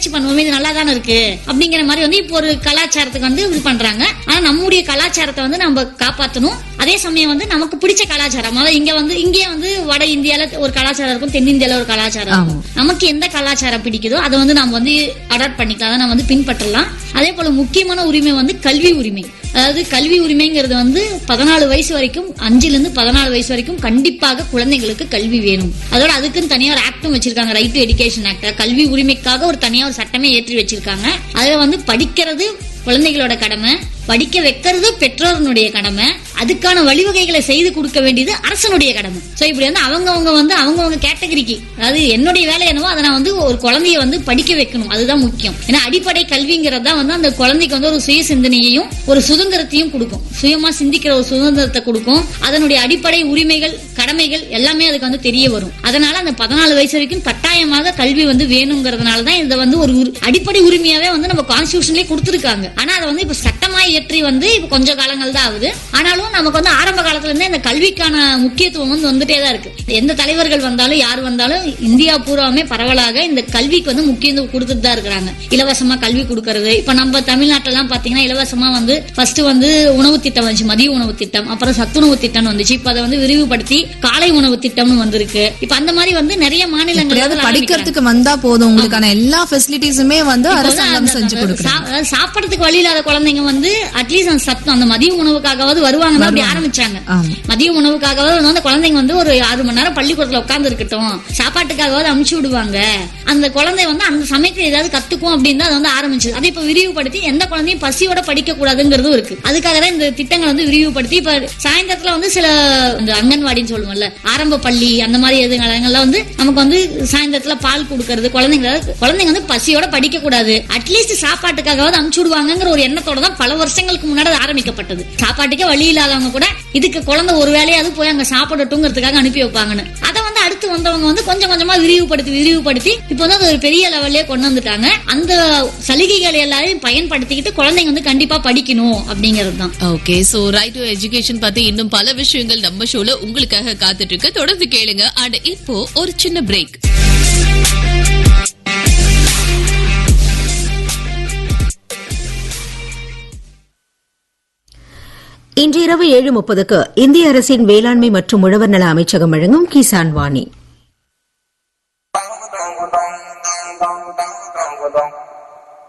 பண்ணுவோம் இது நல்லா தானே இருக்கு அப்படிங்கிற மாதிரி வந்து இப்போ ஒரு கலாச்சாரத்துக்கு வந்து இது பண்றாங்க ஆனா நம்முடைய கலாச்சாரத்தை வந்து நம்ம காப்பாத்தணும் அதே சமயம் வந்து நமக்கு பிடிச்ச கலாச்சாரம் அதாவது இங்க வந்து இங்கே வந்து வட இந்தியால ஒரு கலாச்சாரம் இருக்கும் தென்னிந்தியால ஒரு கலாச்சாரம் இருக்கும் நமக்கு எந்த கலாச்சாரம் பிடிக்குதோ அதை வந்து நம்ம வந்து அடாப்ட் பண்ணிக்கலாம் அதை நம்ம வந்து பின்பற்றலாம் அதே போல முக்கியமான உரிமை வந்து கல்வி உரிமை அதாவது கல்வி உரிமைங்கிறது வந்து பதினாலு வயசு வரைக்கும் அஞ்சுல இருந்து பதினாலு வயசு வரைக்கும் கண்டிப்பாக குழந்தைங்களுக்கு கல்வி வேணும் அதோட அதுக்குன்னு தனியா ஒரு ஆக்டும் வச்சிருக்காங்க ரைட் டு எஜுகேஷன் ஆக்ட் கல்வி உரிமைக்காக ஒரு தனியா ஒரு சட்டமே ஏற்றி வச்சிருக்காங்க அதுல வந்து படிக்கிறது குழந்தைகளோட கடமை படிக்க வைக்கிறது பெற்றோர்களுடைய கடமை அதுக்கான வழிவகைகளை செய்து கொடுக்க வேண்டியது அரசனுடைய கடமை சோ இப்படி வந்து அவங்கவங்க வந்து அவங்கவங்க கேட்டகரிக்கு அதாவது என்னுடைய வேலை என்னவோ அதை நான் வந்து ஒரு குழந்தைய வந்து படிக்க வைக்கணும் அதுதான் முக்கியம் ஏன்னா அடிப்படை கல்விங்கிறது தான் வந்து அந்த குழந்தைக்கு வந்து ஒரு சுய சிந்தனையையும் ஒரு சுதந்திரத்தையும் கொடுக்கும் சுயமா சிந்திக்கிற ஒரு சுதந்திரத்தை கொடுக்கும் அதனுடைய அடிப்படை உரிமைகள் கடமைகள் எல்லாமே அதுக்கு வந்து தெரிய வரும் அதனால அந்த பதினாலு வயசு வரைக்கும் கட்டாயமாக கல்வி வந்து வேணுங்கிறதுனால தான் இதை வந்து ஒரு உரி- அடிப்படை உரிமையாவே வந்து நம்ம கான்ஸ்டியூஷன்லயே கொடுத்துருக்காங்க ஆனா அதை வந்து இப்ப சட்டமா இயற்றி வந்து இப்ப கொஞ்ச காலங்கள் தான் ஆகுது ஆனாலும் நமக்கு வந்து ஆரம்ப காலத்துல இருந்தே இந்த கல்விக்கான முக்கியத்துவம் வந்து வந்துட்டே தான் இருக்கு எந்த தலைவர்கள் வந்தாலும் யார் வந்தாலும் இந்தியா பூராவுமே பரவலாக இந்த கல்விக்கு வந்து முக்கியத்துவம் கொடுத்துட்டு தான் இருக்கிறாங்க இலவசமா கல்வி கொடுக்கறது இப்ப நம்ம தமிழ்நாட்டுல எல்லாம் பாத்தீங்கன்னா இலவசமா வந்து ஃபர்ஸ்ட் வந்து உணவு திட்டம் வந்துச்சு மதிய உணவு திட்டம் அப்புறம் சத்துணவு திட்டம் வந்துச்சு இப்ப அதை வந்து விரிவுபடுத்தி காலை உணவு திட்டம்னு வந்திருக்கு இப்ப அந்த மாதிரி வந்து நிறைய மாநிலங்கள் எப்படியாவது வந்து ஆரம்பிக்கிறாங்க. படிக்கிறதுக்கு வந்தா போதும் உங்களுக்கான எல்லா ஃபெசிலிட்டிஸுமே வந்து இப்ப வந்து அரசாங்கம் அந்த- செஞ்சு அந்த கொடுக்குறாங்க சா- அதாவது சாப்பிடறதுக்கு வழி இல்லாத குழந்தைங்க வந்து அட்லீஸ்ட் அந்த சத்தம் அந்த மதிய உணவுக்காகவாவது வருவாங்க அப்படி ஆரம்பிச்சாங்க ஆமா. மதிய உணவுக்காகவாவது வந்து அந்த குழந்தைங்க வந்து ஒரு ஆறு மணி நேரம் பள்ளிக்கூடத்துல உட்கார்ந்து இருக்கட்டும் சாப்பாட்டுக்காகவாவது அமுச்சு விடுவாங்க அந்த குழந்தை வந்து அந்த சமயத்துல ஏதாவது கத்துக்கும் அப்படின்னு தான் அது வந்து ஆரம்பிச்சது அதை இப்ப விரிவுபடுத்தி எந்த குழந்தையும் பசியோட படிக்க கூடாதுங்கிறதும் இருக்கு அதுக்காக தான் இந்த திட்டங்களை வந்து விரிவுபடுத்தி இப்ப சாயந்தரத்துல வந்து சில இந்த அங்கன்வாடின்னு சொல்லுவோம்ல ஆரம்ப பள்ளி அந்த மாதிரி எதுங்கெல்லாம் வந்து நமக்கு வந்து சாயந்தரத்துல பால் கொடுக்கறது குழந்தைங்க குழந்தைங்க வந்து பசியோட படிக்க கூடாது அட்லீஸ்ட் சாப்பாட்டுக்காகவாவது அமுச்சு விடுவாங்கங்கிற ஒரு எண்ணத்தோட தான் பல வருஷங்களுக்கு முன்னாடி அது ஆரம்பிக்கப்பட்டது சாப்பாட்டுக்கே வழி இல்லாதவங்க கூட இதுக்கு குழந்தை ஒரு வேலையாவது போய் அங்க சாப்பிடட்டுங்கிறதுக்காக அனுப்பி வைப்பாங்கன்னு அதை வந்து அடுத்து வந்தவங்க வந்து கொஞ்சம் கொஞ்சமா விரிவுபடுத்தி விரிவுபடுத்தி இப்போ வந்து அது ஒரு பெரிய லெவல்லே கொண்டு வந்துட்டாங்க அந்த சலுகைகள் எல்லாரையும் பயன்படுத்திக்கிட்டு குழந்தைங்க வந்து கண்டிப்பா படிக்கணும் அப்படிங்கிறது தான் okay so right to education பத்தி இன்னும் பல விஷயங்கள் நம்ம ஷோல உங்களுக்காக காத்துட்டு இருக்கு தொடர்ந்து கேளுங்க அண்ட் இப்போ ஒரு சின்ன பிரேக் இன்று இரவு ஏழு முப்பதுக்கு இந்திய அரசின் வேளாண்மை மற்றும் உழவர் நல அமைச்சகம் வழங்கும் கிசான் வாணி